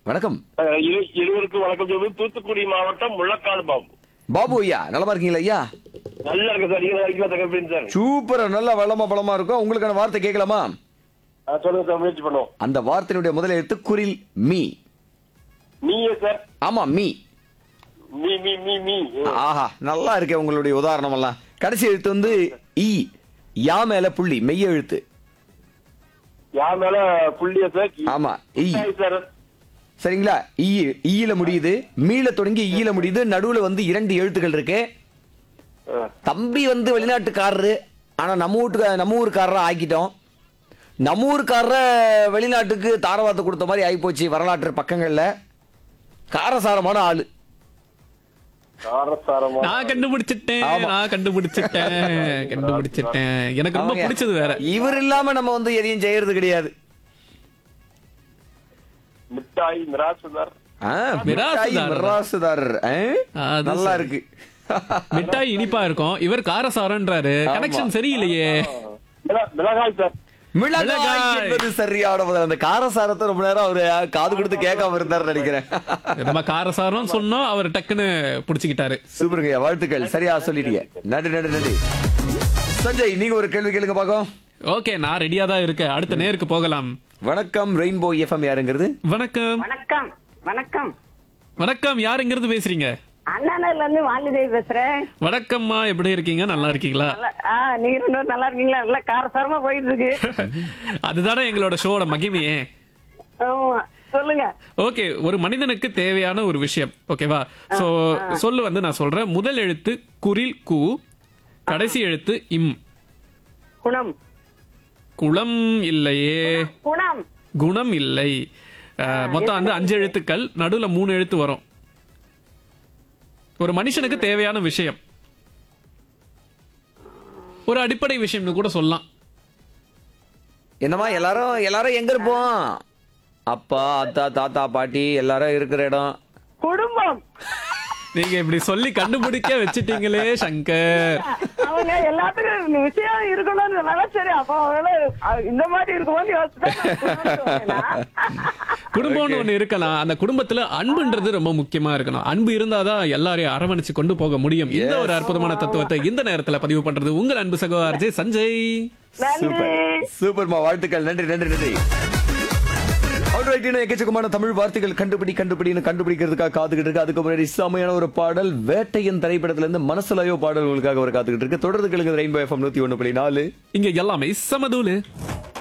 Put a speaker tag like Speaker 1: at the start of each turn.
Speaker 1: வணக்கம்
Speaker 2: அஹ், இரு- இருவருக்கும் வணக்கம் சொல்வது தூத்துக்குடி மாவட்டம் முள்ளக்காடு பாபு
Speaker 1: பாபு ஐயா நலமா இருக்கீங்களா ஐயா
Speaker 2: நல்லா இருக்கு சார் நீங்க நல்லா தகவல் சார்
Speaker 1: சூப்பரா நல்லா வளமா பலமா இருக்கும் உங்களுக்கான வார்த்தை கேட்கலாமா
Speaker 2: அஹ், சொல்லுங்க சார் முயற்சி பண்ணுவோம்
Speaker 1: அந்த வார்த்தையினுடைய முதல் எழுத்து குரில் மீ
Speaker 2: நீயே சார்
Speaker 1: ஆமா மீ
Speaker 2: மீ மீ மீ மீ
Speaker 1: ஆஹா நல்லா இருக்கே உங்களுடைய உதாரணம் எல்லாம் கடைசி எழுத்து வந்து ஈ யா மேல புள்ளி மெய்ய எழுத்து
Speaker 2: யார் மேல புள்ளிய சார்
Speaker 1: ஆமா ஈ
Speaker 2: மிட்டாய் சார்
Speaker 1: சரிங்களா ஈ ஈல முடியுது மீள தொடங்கி ஈல முடியுது நடுவுல வந்து இரண்டு எழுத்துக்கள் இருக்கு
Speaker 2: அஹ்,
Speaker 1: தம்பி வந்து வெளிநாட்டுக்காரரு ஆனா நம்ம வீட்டுக்கு நம்ம ஊருக்காரரா ஆக்கிட்டோம் நம்ம ஊருக்காரர வெளிநாட்டுக்கு தாரவாத்து கொடுத்த மாதிரி ஆகிப்போச்சு வரலாற்று பக்கங்கள்ல காரசாரமான ஆளு
Speaker 2: காரசாரமா
Speaker 3: நான் கண்டுபிடிச்சிட்டேன்
Speaker 1: ஆமா.
Speaker 3: நான் கண்டுபிடிச்சிட்டேன் கண்டுபிடிச்சிட்டேன் எனக்கு ரொம்ப
Speaker 1: ஆமாங்க.
Speaker 3: பிடிச்சது வேற
Speaker 1: இவர் இல்லாம நம்ம வந்து எதையும் செய்யறது கிடையாது
Speaker 2: மிட்டாய் மிராசுதார்
Speaker 1: ஆ,
Speaker 3: மிராசுதாரர்.
Speaker 1: மிட்டாய் மிராசுதாரர் ஆ?
Speaker 3: அது
Speaker 1: நல்லா
Speaker 3: சரி.
Speaker 1: இருக்கு
Speaker 3: மிட்டாய் இனிப்பா இருக்கும் இவர் காரசாரன்றாரு
Speaker 1: ஆமா.
Speaker 3: கனெக்ஷன் சரியில்லையே
Speaker 2: மிள- மிளகாய் சார்
Speaker 1: மிளகாய்
Speaker 3: மிளகாய்.
Speaker 1: என்பது சரியான பதில். அந்த காரசாரத்தை ரொம்ப நேரம் அவரு காது கொடுத்து கேட்காம இருந்தாரு நினைக்கிறேன்
Speaker 3: நம்ம காரசாரம் சொன்னோம் அவர் டக்குன்னு புடிச்சுக்கிட்டாரு
Speaker 1: சூப்பருங்க வாழ்த்துக்கள் சரியா சொல்லிட்டீங்க நன்றி நன்றி நன்றி சஞ்சய் நீங்க ஒரு கேள்வி கேளுங்க பாக்கோம்
Speaker 3: ஓகே நான் ரெடியா தான் இருக்கேன் அடுத்த நேருக்கு போகலாம்
Speaker 1: வணக்கம் ரெயின்போ எஃப்எம் யாருங்கிறது
Speaker 3: வணக்கம்
Speaker 4: வணக்கம் வணக்கம்
Speaker 3: வணக்கம் யாருங்கிறது பேசுறீங்க
Speaker 4: அண்ணாநகர்ல இருந்து வாலிதேவி பேசுறேன்
Speaker 3: வணக்கம்மா எப்படி இருக்கீங்க நல்லா இருக்கீங்களா
Speaker 4: நல்லா ஆ நீங்க ரெண்டு பேரும் நல்லா இருக்கீங்களா நல்லா காரசாரமா போயிட்டு இருக்கு
Speaker 3: அதுதானே எங்களோட ஷோட மகிமையே
Speaker 4: ஆமா சொல்லுங்க
Speaker 3: ஓகே ஒரு மனிதனுக்கு தேவையான ஒரு விஷயம் ஓகேவா சோ சொல்லு வந்து நான் சொல்றேன் முதல் எழுத்து குரில் கு கடைசி எழுத்து இம்
Speaker 4: குணம்
Speaker 3: குளம் இல்லையே
Speaker 4: குணம்
Speaker 3: குணம் இல்லை அஹ், மொத்தம் வந்து அஞ்சு எழுத்துக்கள் நடுவுல மூணு எழுத்து வரும் ஒரு மனுஷனுக்கு தேவையான விஷயம் ஒரு அடிப்படை விஷயம்னு கூட சொல்லலாம்
Speaker 1: என்னமா எல்லாரும் எல்லாரும் எங்க இருப்போம் அப்பா அத்தா தாத்தா பாட்டி எல்லாரும் இருக்கிற இடம்
Speaker 4: குடும்பம்
Speaker 3: நீங்க இப்படி சொல்லி கண்டுபிடிக்க வச்சிட்டீங்களே சங்கர்
Speaker 4: அவங்க எல்லாத்துக்கும் இந்த விஷயம் இருக்கணும்னு சொன்னாங்க சரி அப்ப அவங்கள அஹ், இந்த மாதிரி இருக்கும்போது யோசிச்சுதான்
Speaker 3: குடும்பம்னு ஒண்ணு இருக்கலாம் அந்த குடும்பத்துல அன்புன்றது ரொம்ப முக்கியமா இருக்கணும் அன்பு இருந்தாதான் எல்லாரையும் அரவணைச்சு கொண்டு போக முடியும் இந்த ஒரு அற்புதமான தத்துவத்தை இந்த நேரத்துல பதிவு பண்றது உங்கள் அன்பு சகோதரர் ஜே சஞ்சய்
Speaker 4: நன்றி
Speaker 1: சூப்பர்மா வாழ்த்துக்கள் நன்றி நன்றி நன்றி Alright, இன்னும் எக்கச்சக்கமான தமிழ் வார்த்தைகள் கண்டுபிடி கண்டுபிடின்னு கண்டுபிடிக்கிறதுக்காக காத்துக்கிட்டு இருக்கு அதுக்கு முன்னாடி செமையான ஒரு பாடல் வேட்டையன் திரைப்படத்துல இருந்து மனசுலயோ பாடல் உங்களுக்காக ஒரு காத்துக்கிட்டு இருக்கு தொடர்ந்து கேளுங்க ரெயின்போ எஃப்எம் நூத்தி ஒண்ணு புள்ளி நாலு
Speaker 3: இங்க எல்லாமே சமதூலு